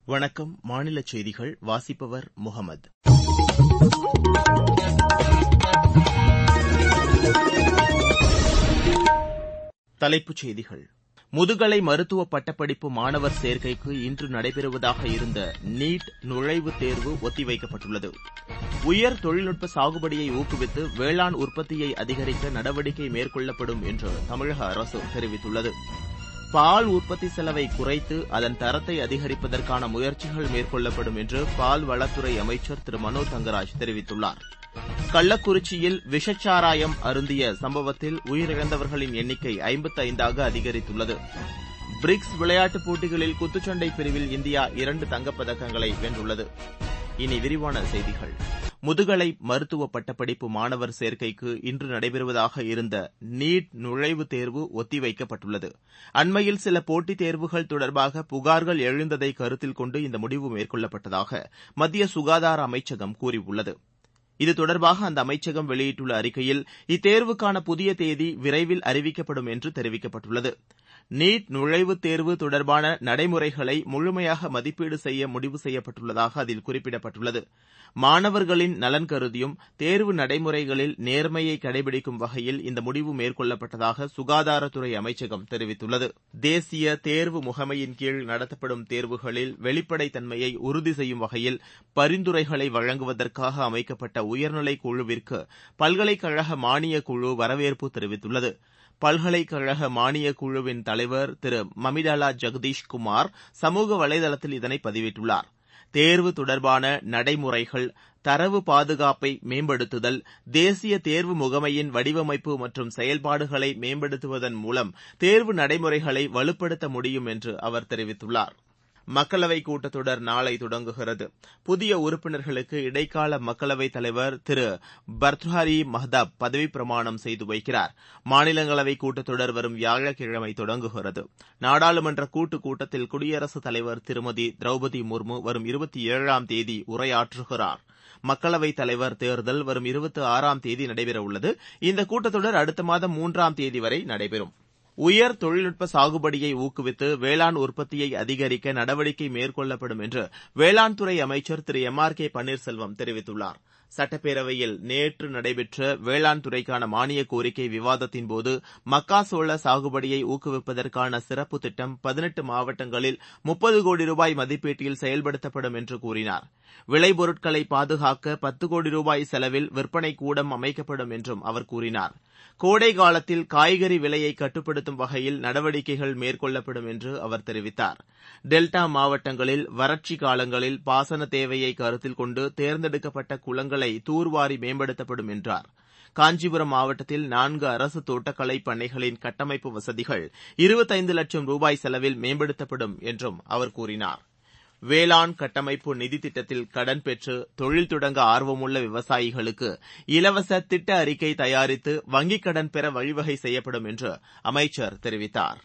வணக்கம் மாநிலச் செய்திகள் வாசிப்பவர் முகமது தலைப்புச் செய்திகள் முதுகலை மருத்துவ பட்டப்படிப்பு மாணவர் சேர்க்கைக்கு இன்று நடைபெறுவதாக இருந்த நீட் நுழைவுத் தேர்வு ஒத்தி வைக்கப்பட்டுள்ளது உயர் தொழில்நுட்ப சாகுபடியை ஊக்குவித்து வேளாண் உற்பத்தியை அதிகரிக்க நடவடிக்கை மேற்கொள்ளப்படும் என்று தமிழக அரசு தெரிவித்துள்ளது பால் உற்பத்தி செலவை குறைத்து அதன் தரத்தை அதிகரிப்பதற்கான முயற்சிகள் மேற்கொள்ளப்படும் என்று பால்வளத்துறை அமைச்சர் திரு மனோ தங்கராஜ் தெரிவித்துள்ளார் கள்ளக்குறிச்சியில் விஷச்சாராயம் அருந்திய சம்பவத்தில் உயிரிழந்தவர்களின் எண்ணிக்கை ஐம்பத்தைந்தாக அதிகரித்துள்ளது பிரிக்ஸ் விளையாட்டுப் போட்டிகளில் குத்துச்சண்டை பிரிவில் இந்தியா இரண்டு தங்கப்பதக்கங்களை வென்றுள்ளது இனி விரிவான செய்திகள் முதுகலை மருத்துவ பட்டப்படிப்பு மாணவர் சேர்க்கைக்கு இன்று நடைபெறுவதாக இருந்த நீட் நுழைவுத் தேர்வு ஒத்தி வைக்கப்பட்டுள்ளது அண்மையில் சில போட்டித் தேர்வுகள் தொடர்பாக புகார்கள் எழுந்ததை கருத்தில் கொண்டு இந்த முடிவு மேற்கொள்ளப்பட்டதாக மத்திய சுகாதார அமைச்சகம் கூறியுள்ளது இது தொடர்பாக அந்த அமைச்சகம் வெளியிட்டுள்ள அறிக்கையில் இத்தேர்வுக்கான புதிய தேதி விரைவில் அறிவிக்கப்படும் என்று தெரிவிக்கப்பட்டுள்ளது நீட் நுழைவுத் தேர்வு தொடர்பான நடைமுறைகளை முழுமையாக மதிப்பீடு செய்ய முடிவு செய்யப்பட்டுள்ளதாக அதில் குறிப்பிடப்பட்டுள்ளது மாணவர்களின் நலன் கருதியும் தேர்வு நடைமுறைகளில் நேர்மையை கடைபிடிக்கும் வகையில் இந்த முடிவு மேற்கொள்ளப்பட்டதாக சுகாதாரத்துறை அமைச்சகம் தெரிவித்துள்ளது தேசிய தேர்வு முகமையின் கீழ் நடத்தப்படும் தேர்வுகளில் வெளிப்படைத் தன்மையை உறுதி செய்யும் வகையில் பரிந்துரைகளை வழங்குவதற்காக அமைக்கப்பட்ட உயர்நிலைக் குழுவிற்கு பல்கலைக்கழக மானியக் குழு வரவேற்பு தெரிவித்துள்ளது பல்கலைக்கழக மானியக் குழுவின் தலைவர் திரு மமிடாலா ஜெகதீஷ் குமார் சமூக வலைதளத்தில் இதனை பதிவிட்டுள்ளார் தேர்வு தொடர்பான நடைமுறைகள் தரவு பாதுகாப்பை மேம்படுத்துதல் தேசிய தேர்வு முகமையின் வடிவமைப்பு மற்றும் செயல்பாடுகளை மேம்படுத்துவதன் மூலம் தேர்வு நடைமுறைகளை வலுப்படுத்த முடியும் என்று அவர் தெரிவித்துள்ளார் மக்களவைக் கூட்டத்தொடர் நாளை தொடங்குகிறது புதிய உறுப்பினர்களுக்கு இடைக்கால மக்களவைத் தலைவர் திரு பர்த்ஹாரி மஹ்தாப் பதவிப் பிரமாணம் செய்து வைக்கிறார் மாநிலங்களவை கூட்டத்தொடர் வரும் வியாழக்கிழமை தொடங்குகிறது நாடாளுமன்ற கூட்டுக் கூட்டத்தில் குடியரசுத் தலைவர் திருமதி திரௌபதி முர்மு வரும் இருபத்தி ஏழாம் தேதி உரையாற்றுகிறார் மக்களவைத் தலைவர் தேர்தல் வரும் இருபத்தி ஆறாம் தேதி நடைபெறவுள்ளது இந்த கூட்டத்தொடர் அடுத்த மாதம் மூன்றாம் தேதி வரை நடைபெறும் உயர் தொழில்நுட்ப சாகுபடியை ஊக்குவித்து வேளாண் உற்பத்தியை அதிகரிக்க நடவடிக்கை மேற்கொள்ளப்படும் என்று வேளாண் துறை அமைச்சர் திரு எம் ஆர் கே பன்னீர்செல்வம் தெரிவித்துள்ளார் சட்டப்பேரவையில் நேற்று நடைபெற்ற வேளாண் துறைக்கான மானியக் கோரிக்கை விவாதத்தின்போது மக்காசோள சாகுபடியை ஊக்குவிப்பதற்கான சிறப்பு திட்டம் பதினெட்டு மாவட்டங்களில் முப்பது கோடி ரூபாய் மதிப்பீட்டில் செயல்படுத்தப்படும் என்று கூறினார் விளைபொருட்களை பாதுகாக்க பத்து கோடி ரூபாய் செலவில் விற்பனை கூடம் அமைக்கப்படும் என்றும் அவர் கூறினார் கோடை காலத்தில் காய்கறி விலையை கட்டுப்படுத்தும் வகையில் நடவடிக்கைகள் மேற்கொள்ளப்படும் என்று அவர் தெரிவித்தார் டெல்டா மாவட்டங்களில் வறட்சி காலங்களில் பாசன தேவையை கருத்தில் கொண்டு தேர்ந்தெடுக்கப்பட்ட குளங்களை தூர்வாரி மேம்படுத்தப்படும் என்றார் காஞ்சிபுரம் மாவட்டத்தில் நான்கு அரசு தோட்டக்கலை பண்ணைகளின் கட்டமைப்பு வசதிகள் இருபத்தைந்து லட்சம் ரூபாய் செலவில் மேம்படுத்தப்படும் என்றும் அவர் கூறினார் வேளாண் கட்டமைப்பு நிதி திட்டத்தில் கடன் பெற்று தொழில் தொடங்க ஆர்வமுள்ள விவசாயிகளுக்கு இலவச திட்ட அறிக்கை தயாரித்து வங்கிக் கடன் பெற வழிவகை செய்யப்படும் என்று அமைச்சர் தெரிவித்தார்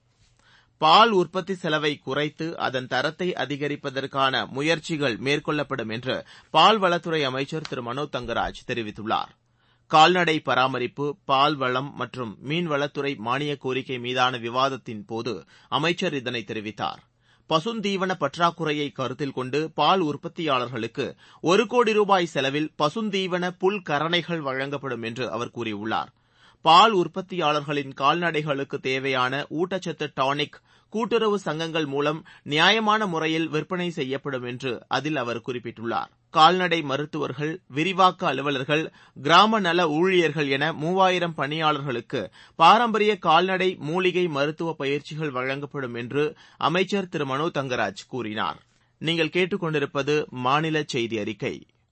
பால் உற்பத்தி செலவை குறைத்து அதன் தரத்தை அதிகரிப்பதற்கான முயற்சிகள் மேற்கொள்ளப்படும் என்று பால்வளத்துறை அமைச்சர் திரு மனோ தங்கராஜ் தெரிவித்துள்ளார் கால்நடை பராமரிப்பு பால்வளம் மற்றும் மீன்வளத்துறை மானியக் கோரிக்கை மீதான விவாதத்தின்போது அமைச்சர் இதனை தெரிவித்தார் பசுந்தீவன பற்றாக்குறையை கருத்தில் கொண்டு பால் உற்பத்தியாளர்களுக்கு ஒரு கோடி ரூபாய் செலவில் பசுந்தீவன புல் கரணைகள் வழங்கப்படும் என்று அவர் கூறியுள்ளார் பால் உற்பத்தியாளர்களின் கால்நடைகளுக்கு தேவையான ஊட்டச்சத்து டானிக் கூட்டுறவு சங்கங்கள் மூலம் நியாயமான முறையில் விற்பனை செய்யப்படும் என்று அதில் அவர் குறிப்பிட்டுள்ளார் கால்நடை மருத்துவர்கள் விரிவாக்க அலுவலர்கள் கிராம நல ஊழியர்கள் என மூவாயிரம் பணியாளர்களுக்கு பாரம்பரிய கால்நடை மூலிகை மருத்துவ பயிற்சிகள் வழங்கப்படும் என்று அமைச்சர் திரு மனோ தங்கராஜ் கூறினார் நீங்கள் கேட்டுக்கொண்டிருப்பது மாநில செய்தி அறிக்கை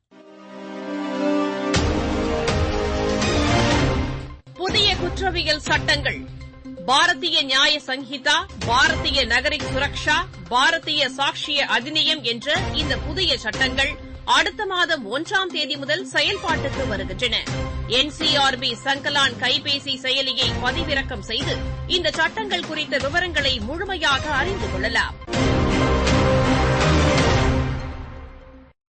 புதிய குற்றவியல் சட்டங்கள் பாரதிய நியாய சங்கீதா பாரதிய நகரிக் சுரக்ஷா பாரதிய சாட்சிய அதிநியம் என்ற இந்த புதிய சட்டங்கள் அடுத்த மாதம் ஒன்றாம் தேதி முதல் செயல்பாட்டுக்கு வருகின்றன என்சிஆர்பி சங்கலான் கைபேசி செயலியை பதிவிறக்கம் செய்து இந்த சட்டங்கள் குறித்த விவரங்களை முழுமையாக அறிந்து கொள்ளலாம்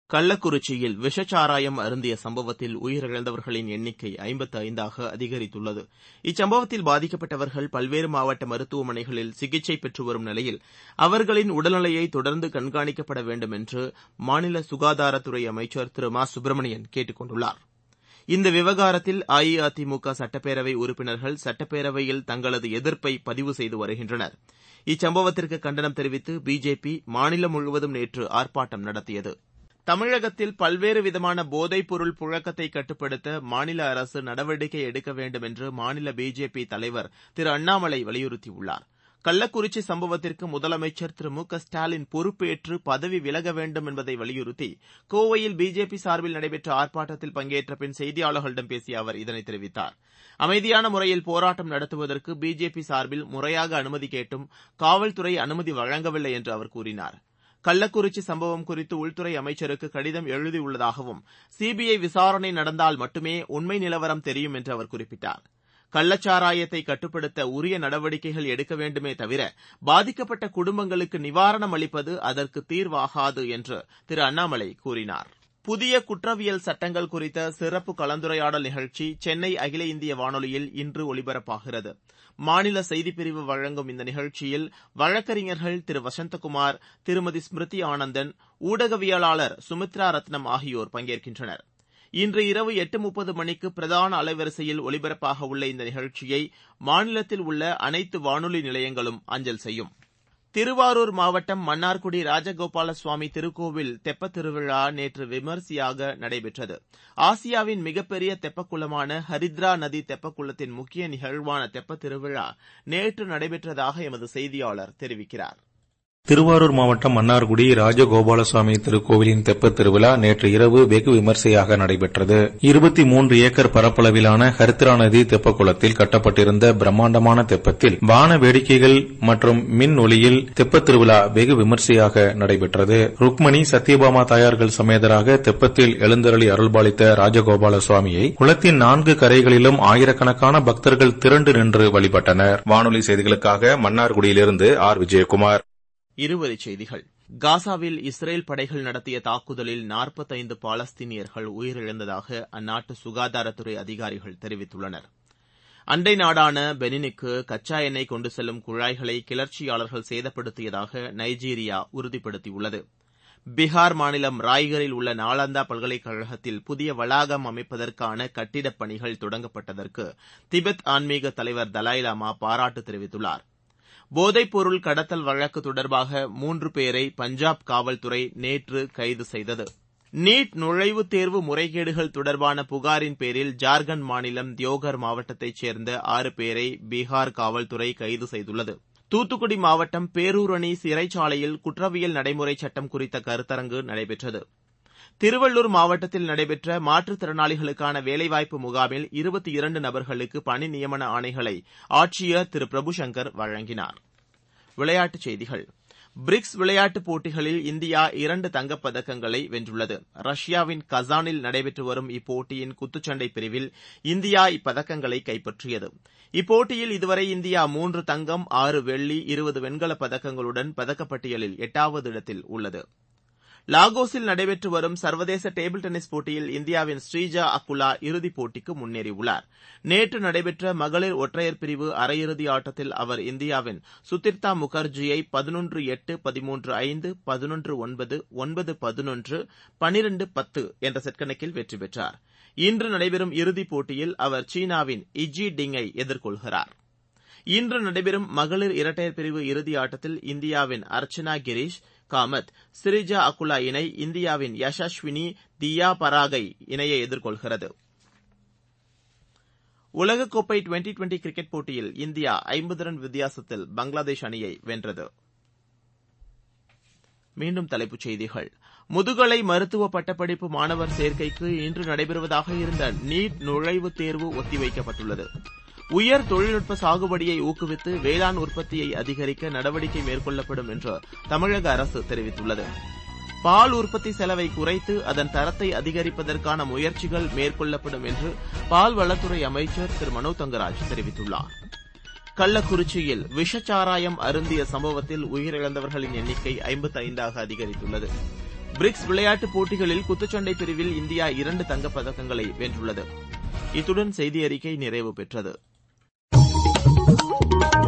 கள்ளக்குறிச்சியில் விஷச்சாராயம் அருந்திய சம்பவத்தில் உயிரிழந்தவர்களின் எண்ணிக்கை ஐம்பத்து ஐந்தாக அதிகரித்துள்ளது இச்சம்பவத்தில் பாதிக்கப்பட்டவர்கள் பல்வேறு மாவட்ட மருத்துவமனைகளில் சிகிச்சை பெற்று வரும் நிலையில் அவர்களின் உடல்நிலையை தொடர்ந்து கண்காணிக்கப்பட வேண்டும் என்று மாநில சுகாதாரத்துறை அமைச்சர் திரு மா சுப்பிரமணியன் கேட்டுக் கொண்டுள்ளார் இந்த விவகாரத்தில் அஇஅதிமுக சட்டப்பேரவை உறுப்பினர்கள் சட்டப்பேரவையில் தங்களது எதிர்ப்பை பதிவு செய்து வருகின்றனர் இச்சம்பவத்திற்கு கண்டனம் தெரிவித்து பிஜேபி மாநிலம் முழுவதும் நேற்று ஆர்ப்பாட்டம் நடத்தியது தமிழகத்தில் பல்வேறு விதமான போதைப் பொருள் புழக்கத்தை கட்டுப்படுத்த மாநில அரசு நடவடிக்கை எடுக்க வேண்டும் என்று மாநில பிஜேபி தலைவர் திரு அண்ணாமலை வலியுறுத்தியுள்ளார் கள்ளக்குறிச்சி சம்பவத்திற்கு முதலமைச்சர் திரு மு க ஸ்டாலின் பொறுப்பேற்று பதவி விலக வேண்டும் என்பதை வலியுறுத்தி கோவையில் பிஜேபி சார்பில் நடைபெற்ற ஆர்ப்பாட்டத்தில் பங்கேற்ற பின் செய்தியாளர்களிடம் பேசிய அவர் இதனை தெரிவித்தார் அமைதியான முறையில் போராட்டம் நடத்துவதற்கு பிஜேபி சார்பில் முறையாக அனுமதி கேட்டும் காவல்துறை அனுமதி வழங்கவில்லை என்று அவர் கூறினார் கள்ளக்குறிச்சி சம்பவம் குறித்து உள்துறை அமைச்சருக்கு கடிதம் எழுதியுள்ளதாகவும் சிபிஐ விசாரணை நடந்தால் மட்டுமே உண்மை நிலவரம் தெரியும் என்று அவர் குறிப்பிட்டார் கள்ளச்சாராயத்தை கட்டுப்படுத்த உரிய நடவடிக்கைகள் எடுக்க வேண்டுமே தவிர பாதிக்கப்பட்ட குடும்பங்களுக்கு நிவாரணம் அளிப்பது அதற்கு தீர்வாகாது என்று திரு அண்ணாமலை கூறினார் புதிய குற்றவியல் சட்டங்கள் குறித்த சிறப்பு கலந்துரையாடல் நிகழ்ச்சி சென்னை அகில இந்திய வானொலியில் இன்று ஒலிபரப்பாகிறது மாநில செய்திப்பிரிவு வழங்கும் இந்த நிகழ்ச்சியில் வழக்கறிஞர்கள் திரு வசந்தகுமார் திருமதி ஸ்மிருதி ஆனந்தன் ஊடகவியலாளர் சுமித்ரா ரத்னம் ஆகியோர் பங்கேற்கின்றனர் இன்று இரவு எட்டு முப்பது மணிக்கு பிரதான அலைவரிசையில் ஒலிபரப்பாக உள்ள இந்த நிகழ்ச்சியை மாநிலத்தில் உள்ள அனைத்து வானொலி நிலையங்களும் அஞ்சல் செய்யும் திருவாரூர் மாவட்டம் மன்னார்குடி ராஜகோபால சுவாமி திருக்கோவில் தெப்பத் திருவிழா நேற்று விமரிசையாக நடைபெற்றது ஆசியாவின் மிகப்பெரிய தெப்பக்குளமான ஹரித்ரா நதி தெப்பக்குளத்தின் முக்கிய நிகழ்வான தெப்பத் திருவிழா நேற்று நடைபெற்றதாக எமது செய்தியாளர் தெரிவிக்கிறார் திருவாரூர் மாவட்டம் மன்னார்குடி ராஜகோபாலசுவாமி திருக்கோவிலின் தெப்பத் திருவிழா நேற்று இரவு வெகு விமரிசையாக நடைபெற்றது இருபத்தி மூன்று ஏக்கர் பரப்பளவிலான ஹரித்ரா நதி தெப்பக்குளத்தில் கட்டப்பட்டிருந்த பிரம்மாண்டமான தெப்பத்தில் வான வேடிக்கைகள் மற்றும் மின் ஒளியில் தெப்பத் திருவிழா வெகு விமரிசையாக நடைபெற்றது ருக்மணி சத்யபாமா தாயார்கள் சமேதராக தெப்பத்தில் எழுந்தருளி அருள்பாலித்த ராஜகோபால சுவாமியை குளத்தின் நான்கு கரைகளிலும் ஆயிரக்கணக்கான பக்தர்கள் திரண்டு நின்று வழிபட்டனர் வானொலி செய்திகளுக்காக மன்னார்குடியிலிருந்து ஆர் விஜயகுமார் இருவரிச் செய்திகள் காசாவில் இஸ்ரேல் படைகள் நடத்திய தாக்குதலில் நாற்பத்தைந்து பாலஸ்தீனியர்கள் உயிரிழந்ததாக அந்நாட்டு சுகாதாரத்துறை அதிகாரிகள் தெரிவித்துள்ளனர் அண்டை நாடான பெனினுக்கு கச்சா எண்ணெய் கொண்டு செல்லும் குழாய்களை கிளர்ச்சியாளர்கள் சேதப்படுத்தியதாக நைஜீரியா உறுதிப்படுத்தியுள்ளது பீகார் மாநிலம் ராய்கரில் உள்ள நாலந்தா பல்கலைக்கழகத்தில் புதிய வளாகம் அமைப்பதற்கான கட்டிடப் பணிகள் தொடங்கப்பட்டதற்கு திபெத் ஆன்மீக தலைவர் தலாய்லாமா பாராட்டு தெரிவித்துள்ளார் போதைப் பொருள் கடத்தல் வழக்கு தொடர்பாக மூன்று பேரை பஞ்சாப் காவல்துறை நேற்று கைது செய்தது நீட் நுழைவுத் தேர்வு முறைகேடுகள் தொடர்பான புகாரின் பேரில் ஜார்க்கண்ட் மாநிலம் தியோகர் மாவட்டத்தைச் சேர்ந்த ஆறு பேரை பீகார் காவல்துறை கைது செய்துள்ளது தூத்துக்குடி மாவட்டம் பேரூரணி சிறைச்சாலையில் குற்றவியல் நடைமுறை சட்டம் குறித்த கருத்தரங்கு நடைபெற்றது திருவள்ளூர் மாவட்டத்தில் நடைபெற்ற மாற்றுத்திறனாளிகளுக்கான வேலைவாய்ப்பு முகாமில் இருபத்தி இரண்டு நபர்களுக்கு பணி நியமன ஆணைகளை ஆட்சியர் திரு பிரபுசங்கர் வழங்கினார் விளையாட்டுச் செய்திகள் பிரிக்ஸ் விளையாட்டுப் போட்டிகளில் இந்தியா இரண்டு தங்கப் பதக்கங்களை வென்றுள்ளது ரஷ்யாவின் கசானில் நடைபெற்று வரும் இப்போட்டியின் குத்துச்சண்டை பிரிவில் இந்தியா இப்பதக்கங்களை கைப்பற்றியது இப்போட்டியில் இதுவரை இந்தியா மூன்று தங்கம் ஆறு வெள்ளி இருபது வெண்கலப் பதக்கங்களுடன் பதக்கப்பட்டியலில் எட்டாவது இடத்தில் உள்ளது லாகோஸில் நடைபெற்று வரும் சர்வதேச டேபிள் டென்னிஸ் போட்டியில் இந்தியாவின் ஸ்ரீஜா அக்குலா இறுதிப் போட்டிக்கு முன்னேறியுள்ளார் நேற்று நடைபெற்ற மகளிர் ஒற்றையர் பிரிவு அரையிறுதி ஆட்டத்தில் அவர் இந்தியாவின் சுதிர்தா முகர்ஜியை பதினொன்று எட்டு பதிமூன்று ஐந்து பதினொன்று ஒன்பது ஒன்பது பதினொன்று பனிரெண்டு பத்து என்ற செட் கணக்கில் வெற்றி பெற்றார் இன்று நடைபெறும் இறுதிப் போட்டியில் அவர் சீனாவின் இஜி டிங்கை எதிர்கொள்கிறார் இன்று நடைபெறும் மகளிர் இரட்டையர் பிரிவு இறுதி ஆட்டத்தில் இந்தியாவின் அர்ச்சனா கிரீஷ் காமத் சிரிஜா அகுலா இணை இந்தியாவின் யஷஸ்வினி தியா பராகை இணையை எதிர்கொள்கிறது உலகக்கோப்பை டுவெண்டி டுவெண்டி கிரிக்கெட் போட்டியில் இந்தியா ஐம்பது ரன் வித்தியாசத்தில் பங்களாதேஷ் அணியை வென்றது மீண்டும் தலைப்புச் செய்திகள் முதுகலை மருத்துவ பட்டப்படிப்பு மாணவர் சேர்க்கைக்கு இன்று நடைபெறுவதாக இருந்த நீட் நுழைவுத் தேர்வு ஒத்திவைக்கப்பட்டுள்ளது உயர் தொழில்நுட்ப சாகுபடியை ஊக்குவித்து வேளாண் உற்பத்தியை அதிகரிக்க நடவடிக்கை மேற்கொள்ளப்படும் என்று தமிழக அரசு தெரிவித்துள்ளது பால் உற்பத்தி செலவை குறைத்து அதன் தரத்தை அதிகரிப்பதற்கான முயற்சிகள் மேற்கொள்ளப்படும் என்று பால்வளத்துறை அமைச்சர் திரு மனோ தங்கராஜ் தெரிவித்துள்ளார் கள்ளக்குறிச்சியில் விஷச்சாராயம் அருந்திய சம்பவத்தில் உயிரிழந்தவர்களின் எண்ணிக்கை ஐம்பத்தைந்தாக அதிகரித்துள்ளது பிரிக்ஸ் விளையாட்டுப் போட்டிகளில் குத்துச்சண்டை பிரிவில் இந்தியா இரண்டு தங்கப் பதக்கங்களை வென்றுள்ளது இத்துடன் செய்தி அறிக்கை நிறைவு பெற்றது